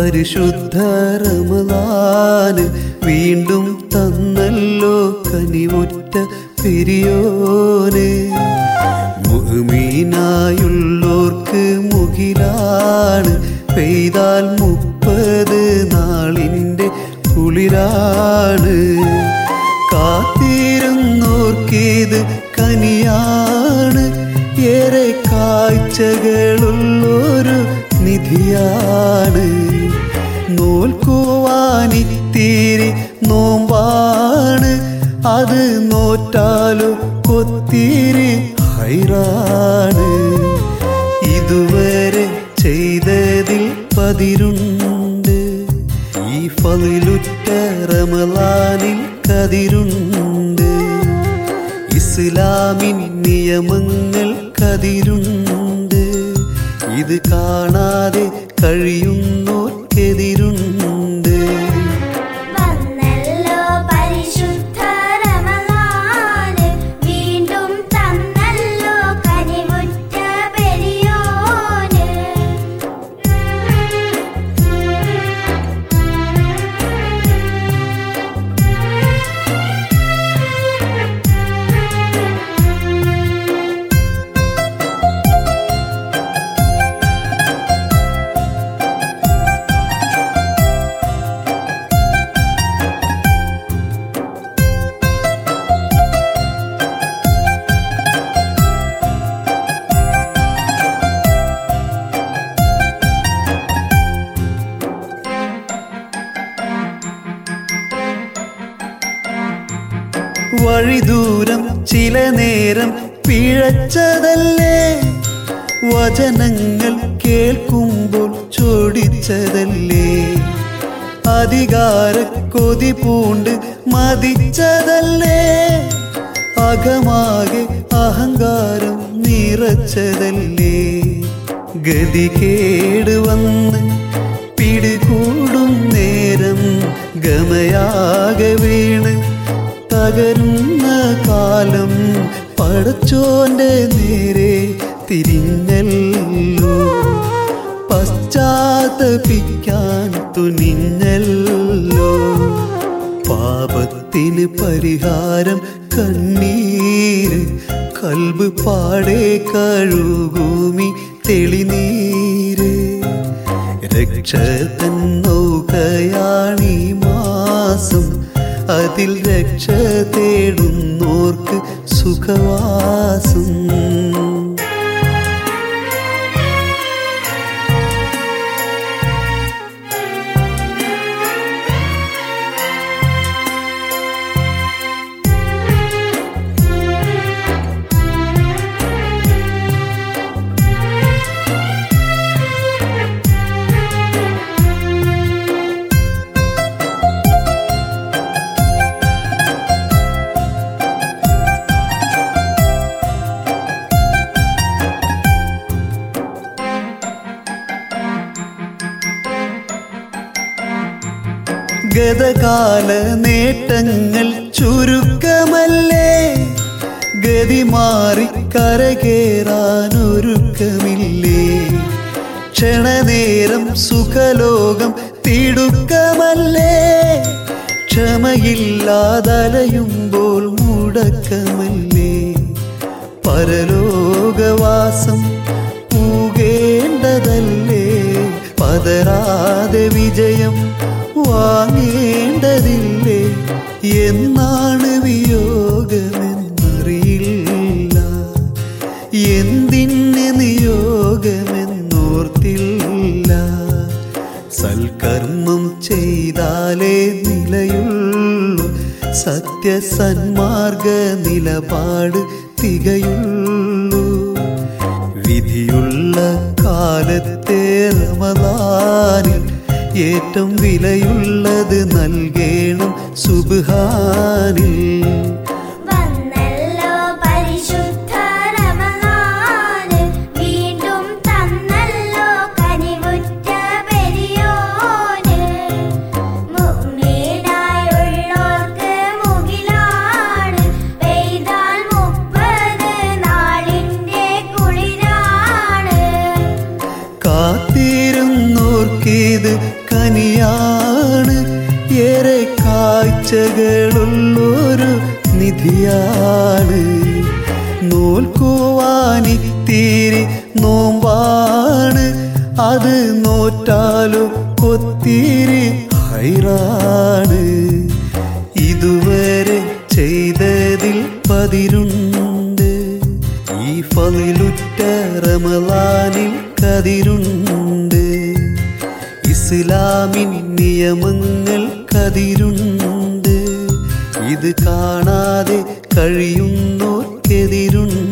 പരിശുദ്ധ റമലാന് വീണ്ടും തന്നല്ലോ കനിവുറ്റ പെരിയോന് മുഹ്മീനായുള്ളോർക്ക് മുകിലാണ് പെയ്താൽ മുപ്പത് നാളിൻ്റെ കുളിരാണ് കാത്തിരുന്നോർക്കിത് കനിയാണ് ഏറെ കാഴ്ചകളുള്ളൊരു നിധിയാണ് നോൽക്കുവാനിത്തിരി നോമ്പാണ് അത് നോറ്റാലോ കൊത്തിരി ഹൈറാണ് ഇതുവരെ ചെയ്തതിൽ പതിരുണ്ട് ഈ ഫലിലുറ്റ റമലാനിൽ കതിരുണ്ട് ഇസ്ലാമിൻ നിയമങ്ങൾ കതിരുണ്ട് ഇത് കാണാതെ കഴിയുന്നോർക്കെതിരുണ്ട് വന്നല്ലോ പരിശുദ്ധ റമളാന് വീണ്ടും തന്നല്ലോ കനിവുറ്റ പെരിയോന് വഴിദൂരം ചില നേരം പിഴച്ചതല്ലേ വചനങ്ങൾ കേൾക്കുമ്പോൾ ചോടിച്ചതല്ലേ അധികാര കൊതി പൂണ്ട് മതിച്ചതല്ലേ അകമാകെ അഹങ്കാരം നിറച്ചതല്ലേ ഗതികേട് വന്ന് പിടികൂടും നേരം ഗമയാകെ വീണ് തകരുന്ന കാലം പടച്ചോന്റെ നേരെ തിരിഞ്ഞല്ലോ പശ്ചാത്തപിക്കാൻ തുനിഞ്ഞല്ലോ പാപത്തിന് പരിഹാരം കണ്ണീര് കൽബ് പാടെ കഴുകൂമി തെളിനീര് രക്ഷ തന്നൗകയാണീ മാസം അതിൽ രക്ഷ തേടുന്നോർക്ക് സുഖവാസം ഗതകാല നേട്ടങ്ങൾ ചുരുക്കമല്ലേ ഗതി മാറി കരകേറാനൊരുക്കമില്ലേ ക്ഷണനേരം സുഖലോകം തിടുക്കമല്ലേ ക്ഷമയില്ലാതലയുമ്പോൾ മുടക്കമല്ലേ പരലോകവാസം പൂകേണ്ടതല്ലേ പതരാതെ വിജയം വാങ്ങേണ്ടതില്ലേ എന്നാണ് വിയോഗമെന്നറിയില്ല എന്തിന് നിയോഗമെന്നോർത്തില്ല സൽക്കർമ്മം ചെയ്താലേ നിലയുള്ളൂ സത്യസന്മാർഗ നിലപാട് തികയുള്ളൂ വിധിയുള്ള കാലത്തെ റമദാനിൽ ഏറ്റവും വിലയുള്ളത് നൽകേണം സുബ്ഹാനിൽ വന്നല്ലോ പരിശുദ്ധ റമളാന് വീണ്ടും തന്നല്ലോ കനിവുറ്റ പെരിയോന് മുഅ്മിനായുള്ളോർക്ക് മുകിലാണ് പെയ്താൽ മുപ്പത് നാളിന്റെ കുളിരാണ് കാത്തിരുന്നോർക്കിത് കാഴ്ചകളുള്ളൊരു നിധിയാണ് നോൽക്കുവാനിത്തിരി നോമ്പാണ് അത് നോറ്റാലോ ഒത്തിരി ഹൈറാണ് ഇതുവരെ ചെയ്തതിൽ പതിരുണ്ട് ഈ ഫലിലുറ്റ റമലാനിൽ കതിരുണ്ട് ഇസ്ലാമിൻ നിയമങ്ങൾ കതിരുണ്ട് ഇത് കാണാതെ കഴിയുന്നോർക്കെതിരുണ്ട്